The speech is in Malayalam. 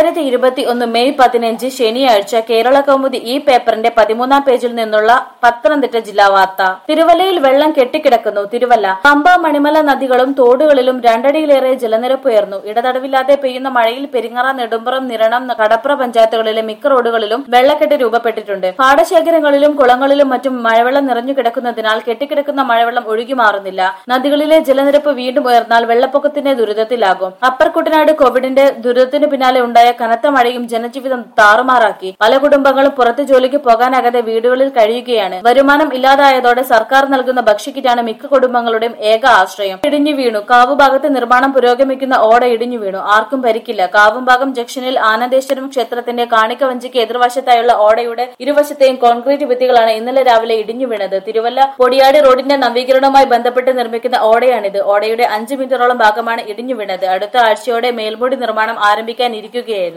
രണ്ടായിരത്തി ഇരുപത്തി ഒന്ന് മെയ് പതിനഞ്ച് ശനിയാഴ്ച കേരള കൗമുദി ഈ പേപ്പറിന്റെ പതിമൂന്നാം പേജിൽ നിന്നുള്ള പത്തനംതിട്ട ജില്ലാ വാർത്ത തിരുവല്ലയിൽ വെള്ളം കെട്ടിക്കിടക്കുന്നു തിരുവല്ല പമ്പ മണിമല നദികളും തോടുകളിലും രണ്ടടിയിലേറെ ജലനിരപ്പ് ഉയർന്നു ഇടതടവില്ലാതെ പെയ്യുന്ന മഴയിൽ പെരിങ്ങറ നെടുമ്പുറം നിരണം കടപ്ര പഞ്ചായത്തുകളിലെ മിക്ക റോഡുകളിലും വെള്ളക്കെട്ട് രൂപപ്പെട്ടിട്ടുണ്ട് പാടശേഖരങ്ങളിലും കുളങ്ങളിലും മറ്റും മഴവെള്ളം നിറഞ്ഞു കിടക്കുന്നതിനാൽ കെട്ടിക്കിടക്കുന്ന മഴവെള്ളം ഒഴുകി മാറുന്നില്ല നദികളിലെ ജലനിരപ്പ് വീണ്ടും ഉയർന്നാൽ വെള്ളപ്പൊക്കത്തിന്റെ ദുരിതത്തിലാകും അപ്പർ കുട്ടനാട് കോവിഡിന്റെ ദുരിതത്തിന് പിന്നാലെ ഉണ്ടായ കനത്ത മഴയും ജനജീവിതം താറുമാറാക്കി പല കുടുംബങ്ങളും പുറത്തു ജോലിക്ക് പോകാനാകാതെ വീടുകളിൽ കഴിയുകയാണ് വരുമാനം ഇല്ലാതായതോടെ സർക്കാർ നൽകുന്ന ഭക്ഷ്യക്കിറ്റാണ് മിക്ക കുടുംബങ്ങളുടെയും ഏക ആശ്രയം ഇടിഞ്ഞു വീണു കാവുഭാഗത്ത് നിർമ്മാണം പുരോഗമിക്കുന്ന ഓട ഇടിഞ്ഞു വീണു ആർക്കും പരിക്കില്ല കാവുംഭാഗം ജംഗ്ഷനിൽ ആനന്ദേശ്വരം ക്ഷേത്രത്തിന്റെ കാണിക്ക വഞ്ചിക്ക് എതിർവശത്തായുള്ള ഓടയുടെ ഇരുവശത്തെയും കോൺക്രീറ്റ് ഭിത്തികളാണ് ഇന്നലെ രാവിലെ ഇടിഞ്ഞു വീണത് തിരുവല്ല പൊടിയാടി റോഡിന്റെ നവീകരണവുമായി ബന്ധപ്പെട്ട് നിർമ്മിക്കുന്ന ഓടയാണിത് ഓടയുടെ അഞ്ച് മീറ്ററോളം ഭാഗമാണ് ഇടിഞ്ഞു വീണത് അടുത്ത ആഴ്ചയോടെ മേൽമൂടി നിർമ്മാണം ആരംഭിക്കാനിരിക്കുകയായിരുന്നു